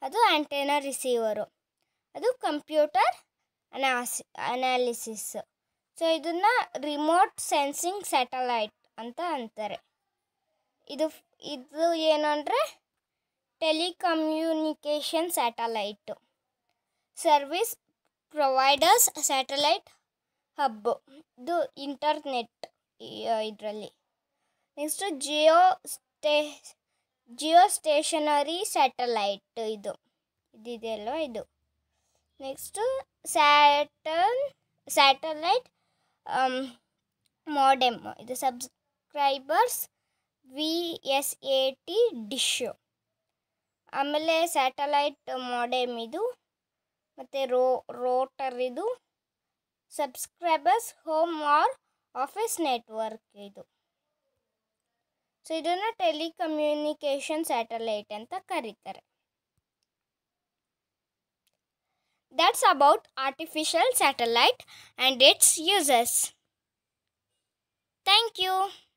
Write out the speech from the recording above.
ಅದು antenna receiver ಅದು computer ಅನಾಸಿ ಅನಾಲಿಸಿಸ್ ಸೊ ಇದನ್ನು ರಿಮೋಟ್ ಸೆನ್ಸಿಂಗ್ ಸ್ಯಾಟಲೈಟ್ ಅಂತ ಅಂತಾರೆ ಇದು ಇದು ಏನಂದರೆ telecommunication satellite service providers satellite hub ಇದು ಇಂಟರ್ನೆಟ್ ಇದರಲ್ಲಿ next geo stay geostationary satellite ಇದು ಇದಿದೆಯಲ್ವ ಇದು ನೆಕ್ಸ್ಟು ಸ್ಯಾಟನ್ ಸ್ಯಾಟಲೈಟ್ ಮಾಡೆಮ್ ಇದು subscribers V S A T dish ಆಮೇಲೆ ಸ್ಯಾಟಲೈಟ್ ಮಾಡೆಮ್ ಇದು ಮತ್ತು ರೋ ರೋಟರ್ ಇದು subscribers home or office network ಇದು ಸೊ ಇದನ್ನು ಟೆಲಿಕಮ್ಯುನಿಕೇಷನ್ ಸ್ಯಾಟಲೈಟ್ ಅಂತ ಕರೀತಾರೆ that's about artificial satellite and it's uses thank you